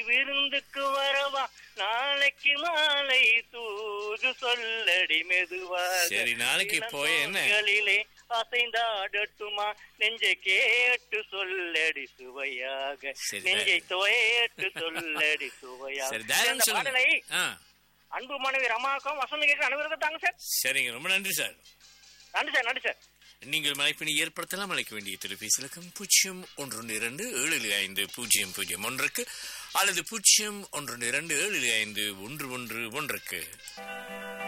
விருந்துக்கு வரவா நாளைக்கு மாலை தூது சொல்லடி மெதுவாக சரி, நாளைக்கு போய் என்ன? இளந்தோள்களிலே அசைந்தாடட்டுமா நெஞ்சை கேட்டு சொல்லடி சுவையாக சரி, நெஞ்சை தோயேட்டு சொல்லடி சுவையாக சரி தயவு இந்த சொல்லுங்க பாடலை ஆ அன்பு மனைவி ரமாக்கும் வசந்த கேட்க அனைவருக்கும் தாங்க சார் சரிங்க ரொம்ப நன்றி சார் நன்றி சார் நன்றி சார் நீங்கள் மலைப்பினை ஏற்படுத்தலாம் அழைக்க வேண்டிய தொலைபேசி இலக்கம் பூஜ்ஜியம் ஒன்று இரண்டு ஏழு ஐந்து பூஜ்ஜியம் பூஜ்ஜியம் ஒன்றுக்கு அல்லது பூஜ்ஜியம் ஒன்று இரண்டு ஏழு ஐந்து ஒன்று ஒன்று ஒன்றுக்கு